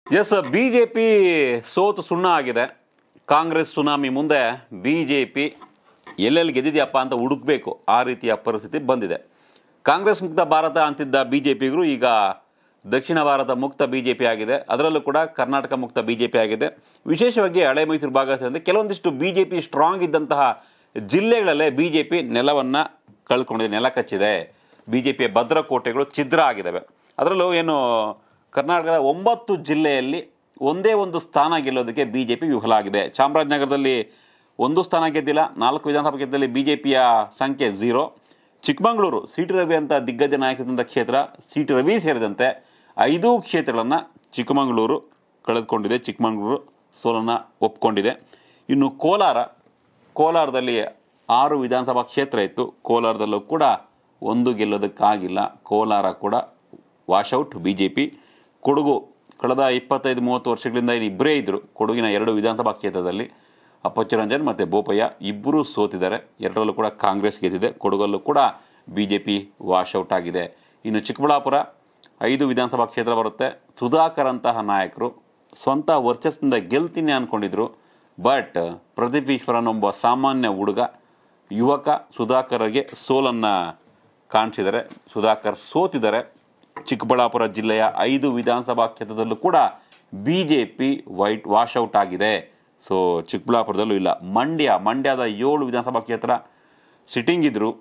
S B J P ಸೋತು ಸುಣ್ಣ ಆಗಿದೆ ಕಾಂಗ್ರೆಸ್ ಸುನಾಮಿ ಮುಂದೆ ಬಿ ಜೆ ಪಿ ಎಲ್ಲೆಲ್ಲಿ ಗೆದ್ದಿದೆಯಪ್ಪ ಅಂತ ಹುಡುಕ್ಬೇಕು ಆ ರೀತಿಯ ಪರಿಸ್ಥಿತಿ ಬಂದಿದೆ ಕಾಂಗ್ರೆಸ್ ಮುಕ್ತ ಭಾರತ ಅಂತಿದ್ದ ಬಿ ಜೆ ಪಿಗರು ಈಗ ದಕ್ಷಿಣ ಭಾರತ ಮುಕ್ತ ಬಿ ಜೆ ಪಿ ಆಗಿದೆ ಅದರಲ್ಲೂ ಕೂಡ ಕರ್ನಾಟಕ ಮುಕ್ತ ಬಿ ಜೆ ಪಿ ಆಗಿದೆ ವಿಶೇಷವಾಗಿ ಹಳೆ ಮೈಸೂರು ಭಾಗ ಸೇರಿದಂತೆ ಕೆಲವೊಂದಿಷ್ಟು ಬಿ ಜೆ ಪಿ ಸ್ಟ್ರಾಂಗ್ ಇದ್ದಂತಹ ಜಿಲ್ಲೆಗಳಲ್ಲೇ ಬಿ ಜೆ ಪಿ ನೆಲವನ್ನು ಕಳ್ಕೊಂಡಿದೆ ನೆಲ ಕಚ್ಚಿದೆ ಬಿ ಜೆ ಪಿಯ ಭದ್ರಕೋಟೆಗಳು ಛಿದ್ರ ಆಗಿದ್ದಾವೆ ಅದರಲ್ಲೂ ಏನು ಕರ್ನಾಟಕದ ಒಂಬತ್ತು ಜಿಲ್ಲೆಯಲ್ಲಿ ಒಂದೇ ಒಂದು ಸ್ಥಾನ ಗೆಲ್ಲೋದಕ್ಕೆ ಬಿ ಜೆ ಪಿ ವಿಫಲ ಆಗಿದೆ ಚಾಮರಾಜನಗರದಲ್ಲಿ ಒಂದು ಸ್ಥಾನ ಗೆದ್ದಿಲ್ಲ ನಾಲ್ಕು ವಿಧಾನಸಭಾ ಕ್ಷೇತ್ರದಲ್ಲಿ ಬಿ ಜೆ ಪಿಯ ಸಂಖ್ಯೆ zero Chikkamagaluru C T Ravi ಅಂತ ದಿಗ್ಗಜ ನಾಯಕರಿದ್ದಂಥ ಕ್ಷೇತ್ರ ಸಿ ಟಿ ರವಿ ಸೇರಿದಂತೆ ಐದು ಕ್ಷೇತ್ರಗಳನ್ನು ಚಿಕ್ಕಮಗಳೂರು ಕಳೆದುಕೊಂಡಿದೆ ಚಿಕ್ಕಮಗಳೂರು ಸೋಲನ್ನು ಒಪ್ಕೊಂಡಿದೆ ಇನ್ನು ಕೋಲಾರ ಕೋಲಾರದಲ್ಲಿ ಆರು ವಿಧಾನಸಭಾ ಕ್ಷೇತ್ರ ಇತ್ತು ಕೋಲಾರದಲ್ಲೂ ಕೂಡ ಒಂದು ಗೆಲ್ಲೋದಕ್ಕಾಗಿಲ್ಲ ಕೋಲಾರ ಕೂಡ washout B J P Kodagu ಕಳೆದ ಇಪ್ಪತ್ತೈದು ಮೂವತ್ತು ವರ್ಷಗಳಿಂದ ಇಲ್ಲಿ ಇಬ್ಬರೇ ಇದ್ದರು ಕೊಡಗಿನ ಎರಡು ವಿಧಾನಸಭಾ ಕ್ಷೇತ್ರದಲ್ಲಿ ಅಪ್ಪಚ್ಚುರಂಜನ್ ಮತ್ತು ಬೋಪಯ್ಯ ಇಬ್ಬರೂ ಸೋತಿದ್ದಾರೆ ಎರಡರಲ್ಲೂ ಕೂಡ ಕಾಂಗ್ರೆಸ್ ಗೆದ್ದಿದೆ ಕೊಡಗಲ್ಲೂ ಕೂಡ ಬಿ ಜೆ ಪಿ ವಾಶೌಟ್ ಆಗಿದೆ ಇನ್ನು ಚಿಕ್ಕಬಳ್ಳಾಪುರ ಐದು ವಿಧಾನಸಭಾ ಕ್ಷೇತ್ರ ಬರುತ್ತೆ ಸುಧಾಕರ್ ಅಂತಹ ನಾಯಕರು ಸ್ವಂತ ವರ್ಚಸ್ಸಿಂದ ಗೆಲ್ತೀನಿ ಅಂದ್ಕೊಂಡಿದ್ರು ಬಟ್ ಪ್ರದೀಪ್ ಈಶ್ವರನ್ ಒಬ್ಬ ಸಾಮಾನ್ಯ ಹುಡುಗ ಯುವಕ ಸುಧಾಕರ್ಗೆ ಸೋಲನ್ನು ಕಾಣಿಸಿದ್ದಾರೆ ಸುಧಾಕರ್ ಸೋತಿದ್ದಾರೆ ಚಿಕ್ಕಬಳ್ಳಾಪುರ ಜಿಲ್ಲೆಯ ಐದು ವಿಧಾನಸಭಾ ಕ್ಷೇತ್ರದಲ್ಲೂ ಕೂಡ B J P white washout ಆಗಿದೆ ಸೊ ಚಿಕ್ಕಬಳ್ಳಾಪುರದಲ್ಲೂ ಇಲ್ಲ ಮಂಡ್ಯ ಮಂಡ್ಯದ ಏಳು ವಿಧಾನಸಭಾ ಕ್ಷೇತ್ರ ಸಿಟ್ಟಿಂಗ್ ಇದ್ರು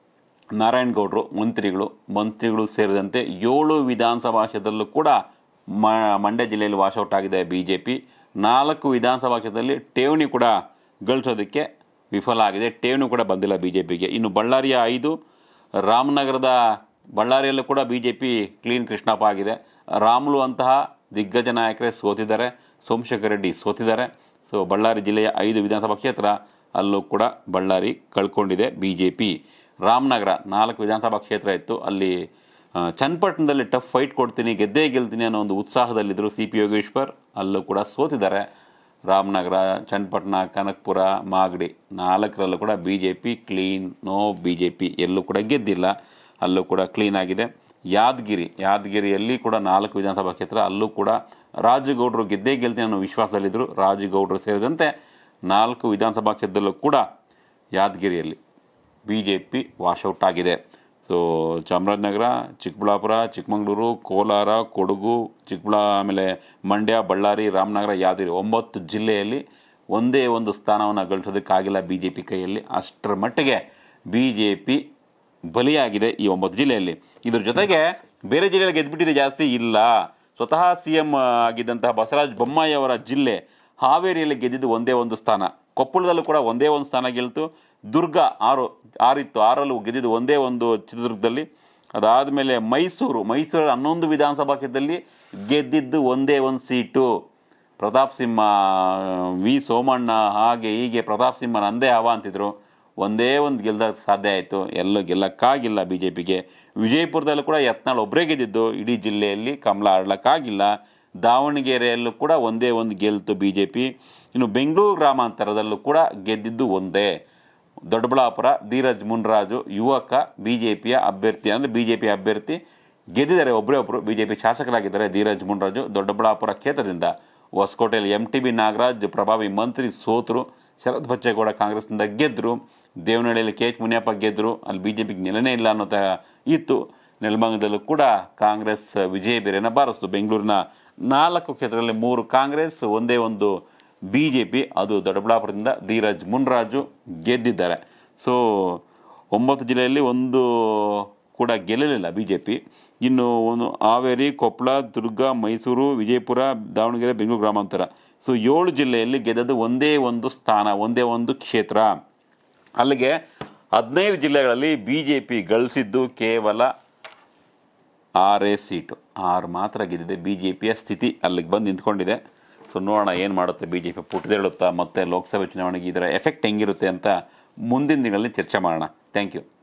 ನಾರಾಯಣ್ ಗೌಡರು ಮಂತ್ರಿಗಳು ಮಂತ್ರಿಗಳು ಸೇರಿದಂತೆ ಏಳು ವಿಧಾನಸಭಾ ಕ್ಷೇತ್ರದಲ್ಲೂ ಕೂಡ ಮ ಮಂಡ್ಯ ಜಿಲ್ಲೆಯಲ್ಲಿ ವಾಶೌಟ್ ಆಗಿದೆ ಬಿ ಜೆ ಪಿ ನಾಲ್ಕು ವಿಧಾನಸಭಾ ಕ್ಷೇತ್ರದಲ್ಲಿ ಠೇವಣಿ ಕೂಡ ಗಳಿಸೋದಕ್ಕೆ ವಿಫಲ ಆಗಿದೆ ಠೇವಣಿ ಕೂಡ ಬಂದಿಲ್ಲ ಬಿ ಜೆ ಪಿಗೆ ಇನ್ನು ಬಳ್ಳಾರಿಯ ಐದು ರಾಮನಗರದ ಬಳ್ಳಾರಿಯಲ್ಲೂ ಕೂಡ ಬಿ ಜೆ ಪಿ ಕ್ಲೀನ್ ಕೃಷ್ಣಪ್ಪ ಆಗಿದೆ ರಾಮುಲು ಅಂತಹ ದಿಗ್ಗಜ ನಾಯಕರೇ ಸೋತಿದ್ದಾರೆ ಸೋಮಶೇಖರ್ ರೆಡ್ಡಿ ಸೋತಿದ್ದಾರೆ ಸೊ ಬಳ್ಳಾರಿ ಜಿಲ್ಲೆಯ ಐದು ವಿಧಾನಸಭಾ ಕ್ಷೇತ್ರ ಅಲ್ಲೂ ಕೂಡ ಬಳ್ಳಾರಿ ಕಳ್ಕೊಂಡಿದೆ ಬಿ ಜೆ ಪಿ ರಾಮನಗರ ನಾಲ್ಕು ವಿಧಾನಸಭಾ ಕ್ಷೇತ್ರ ಇತ್ತು ಅಲ್ಲಿ ಆ, ಚನ್ನಪಟ್ಟಣದಲ್ಲಿ ಟಫ್ ಫೈಟ್ ಕೊಡ್ತೀನಿ ಗೆದ್ದೇ ಗೆಲ್ತೀನಿ ಅನ್ನೋ ಒಂದು ಉತ್ಸಾಹದಲ್ಲಿದ್ದರು ಸಿ ಪಿ ಯೋಗೇಶ್ವರ್ ಅಲ್ಲೂ ಕೂಡ ಸೋತಿದ್ದಾರೆ ರಾಮನಗರ ಚನ್ನಪಟ್ಟಣ ಕನಕಪುರ ಮಾಗಡಿ ನಾಲ್ಕರಲ್ಲೂ ಕೂಡ B J P clean no B J P ಎಲ್ಲೂ ಕೂಡ ಗೆದ್ದಿಲ್ಲ ಅಲ್ಲೂ ಕೂಡ ಕ್ಲೀನ್ ಆಗಿದೆ ಯಾದಗಿರಿ ಯಾದಗಿರಿಯಲ್ಲಿ ಕೂಡ ನಾಲ್ಕು ವಿಧಾನಸಭಾ ಕ್ಷೇತ್ರ ಅಲ್ಲೂ ಕೂಡ ರಾಜಗೌಡರು ಗೆದ್ದೇ ಗೆಲ್ತೀನಿ ಅನ್ನೋ ವಿಶ್ವಾಸದಲ್ಲಿದ್ದರು ರಾಜಗೌಡರು ಸೇರಿದಂತೆ ನಾಲ್ಕು ವಿಧಾನಸಭಾ ಕ್ಷೇತ್ರದಲ್ಲೂ ಕೂಡ ಯಾದಗಿರಿಯಲ್ಲಿ ಬಿ ಜೆ ಪಿ ವಾಶೌಟ್ ಆಗಿದೆ ಸೊ ಚಾಮರಾಜನಗರ ಚಿಕ್ಕಬಳ್ಳಾಪುರ ಚಿಕ್ಕಮಗಳೂರು ಕೋಲಾರ ಕೊಡಗು ಚಿಕ್ಕಬಳ್ಳಾ ಆಮೇಲೆ ಮಂಡ್ಯ ಬಳ್ಳಾರಿ ರಾಮನಗರ ಯಾದಗಿರಿ ಒಂಬತ್ತು ಜಿಲ್ಲೆಯಲ್ಲಿ ಒಂದೇ ಒಂದು ಸ್ಥಾನವನ್ನು ಗಳಿಸೋದಕ್ಕಾಗಿಲ್ಲ ಬಿ ಜೆ ಪಿ ಕೈಯಲ್ಲಿ ಅಷ್ಟರ ಮಟ್ಟಿಗೆ ಬಿ ಜೆ ಪಿ ಬಲಿಯಾಗಿದೆ ಈ ಒಂಬತ್ತು ಜಿಲ್ಲೆಯಲ್ಲಿ ಇದ್ರ ಜೊತೆಗೆ ಬೇರೆ ಜಿಲ್ಲೆಯಲ್ಲಿ ಗೆದ್ದುಬಿಟ್ಟಿದೆ ಜಾಸ್ತಿ ಇಲ್ಲ ಸ್ವತಃ ಸಿ ಎಂ ಆಗಿದ್ದಂತಹ ಬಸವರಾಜ ಬೊಮ್ಮಾಯಿ ಅವರ ಜಿಲ್ಲೆ ಹಾವೇರಿಯಲ್ಲಿ ಗೆದ್ದಿದ್ದು ಒಂದೇ ಒಂದು ಸ್ಥಾನ ಕೊಪ್ಪಳದಲ್ಲೂ ಕೂಡ ಒಂದೇ ಒಂದು ಸ್ಥಾನ ಗೆಲ್ತು ದುರ್ಗ ಆರು ಆರಿತ್ತು ಆರಲ್ಲೂ ಗೆದ್ದಿದ್ದು ಒಂದೇ ಒಂದು ಚಿತ್ರದುರ್ಗದಲ್ಲಿ ಅದಾದಮೇಲೆ ಮೈಸೂರು ಮೈಸೂರಲ್ಲಿ ಹನ್ನೊಂದು ವಿಧಾನಸಭಾ ಕ್ಷೇತ್ರದಲ್ಲಿ ಗೆದ್ದಿದ್ದು ಒಂದೇ ಒಂದು ಸೀಟು ಪ್ರತಾಪ್ ಸಿಂಹ ವಿ ಸೋಮಣ್ಣ ಹಾಗೆ ಹೀಗೆ ಪ್ರತಾಪ್ ಸಿಂಹ ನಂದೇ ಹವ ಅಂತಿದ್ರು ಒಂದೇ ಒಂದು ಗೆಲ್ದ ಸಾಧ್ಯ ಆಯಿತು ಎಲ್ಲೂ ಗೆಲ್ಲಕ್ಕಾಗಿಲ್ಲ ಬಿ ಜೆ ಪಿಗೆ ವಿಜಯಪುರದಲ್ಲೂ ಕೂಡ ಯತ್ನಾಳ್ ಒಬ್ಬರೇ ಗೆದ್ದಿದ್ದು ಇಡೀ ಜಿಲ್ಲೆಯಲ್ಲಿ ಕಮಲ ಆಡ್ಲಕ್ಕಾಗಿಲ್ಲ ದಾವಣಗೆರೆಯಲ್ಲೂ ಕೂಡ ಒಂದೇ ಒಂದು ಗೆಲ್ತು ಬಿ ಜೆ ಪಿ ಇನ್ನು ಬೆಂಗಳೂರು ಗ್ರಾಮಾಂತರದಲ್ಲೂ ಕೂಡ ಗೆದ್ದಿದ್ದು ಒಂದೇ ದೊಡ್ಡಬಳ್ಳಾಪುರ ಧೀರಜ್ ಮುನ್ರಾಜು ಯುವಕ ಬಿ ಜೆ ಪಿಯ ಅಭ್ಯರ್ಥಿ ಅಂದರೆ ಬಿ ಜೆ ಪಿ ಅಭ್ಯರ್ಥಿ ಗೆದ್ದಿದ್ದಾರೆ ಒಬ್ಬರೇ ಒಬ್ಬರು ಬಿ ಜೆ ಪಿ ಶಾಸಕರಾಗಿದ್ದಾರೆ ಧೀರಜ್ ಮುನ್ರಾಜು ದೊಡ್ಡಬಳ್ಳಾಪುರ ಕ್ಷೇತ್ರದಿಂದ ಹೊಸಕೋಟೆಯಲ್ಲಿ ಎಂ ಟಿ ಬಿ ನಾಗರಾಜ್ ಪ್ರಭಾವಿ ಮಂತ್ರಿ ಸೋತರು ಶರತ್ ಬಚ್ಚೇಗೌಡ ಕಾಂಗ್ರೆಸ್ನಿಂದ ಗೆದ್ದರು ದೇವನಹಳ್ಳಿಯಲ್ಲಿ ಕೆ ಎಚ್ ಮುನಿಯಪ್ಪ ಗೆದ್ದರು ಅಲ್ಲಿ ಬಿ ಜೆ ಪಿಗೆ ನೆಲೆನೇ ಇಲ್ಲ ಅನ್ನೋ ತ- ಇತ್ತು ನೆಲಮಂಗಲದಲ್ಲೂ ಕೂಡ ಕಾಂಗ್ರೆಸ್ ವಿಜಯ ಬೇರೆನ ಬಾರಿಸ್ತು ಬೆಂಗಳೂರಿನ ನಾಲ್ಕು ಕ್ಷೇತ್ರಗಳಲ್ಲಿ ಮೂರು ಕಾಂಗ್ರೆಸ್ ಒಂದೇ ಒಂದು ಬಿ ಜೆ ಪಿ ಅದು ದೊಡ್ಡಬಳ್ಳಾಪುರದಿಂದ ಧೀರಜ್ ಮುನ್ರಾಜು ಗೆದ್ದಿದ್ದಾರೆ ಸೊ ಒಂಬತ್ತು ಜಿಲ್ಲೆಯಲ್ಲಿ ಒಂದು ಕೂಡ ಗೆಲ್ಲಲಿಲ್ಲ ಬಿ ಜೆ ಪಿ ಇನ್ನು ಒಂದು ಹಾವೇರಿ ಕೊಪ್ಪಳ ದುರ್ಗ ಮೈಸೂರು ವಿಜಯಪುರ ದಾವಣಗೆರೆ ಬೆಂಗಳೂರು ಗ್ರಾಮಾಂತರ ಸೊ ಏಳು ಜಿಲ್ಲೆಯಲ್ಲಿ ಗೆದ್ದದ್ದು ಒಂದೇ ಒಂದು ಸ್ಥಾನ ಒಂದೇ ಒಂದು ಕ್ಷೇತ್ರ ಅಲ್ಲಿಗೆ ಹದಿನೈದು ಜಿಲ್ಲೆಗಳಲ್ಲಿ ಬಿ ಜೆ ಪಿ ಗಳಿಸಿದ್ದು ಕೇವಲ ಆರೇ ಸೀಟು ಆರು ಮಾತ್ರ ಗೆದ್ದಿದೆ ಬಿ ಜೆ ಪಿಯ ಸ್ಥಿತಿ ಅಲ್ಲಿಗೆ ಬಂದು ನಿಂತ್ಕೊಂಡಿದೆ ಸೊ ನೋಡೋಣ ಏನು ಮಾಡುತ್ತೆ ಬಿ ಜೆ ಪಿ ಪುಟಿದೇಳುತ್ತಾ ಮತ್ತು ಲೋಕಸಭೆ ಚುನಾವಣೆಗೆ ಇದರ ಎಫೆಕ್ಟ್ ಹೆಂಗಿರುತ್ತೆ ಅಂತ ಮುಂದಿನ ದಿನಗಳಲ್ಲಿ ಚರ್ಚೆ ಮಾಡೋಣ ಥ್ಯಾಂಕ್ ಯು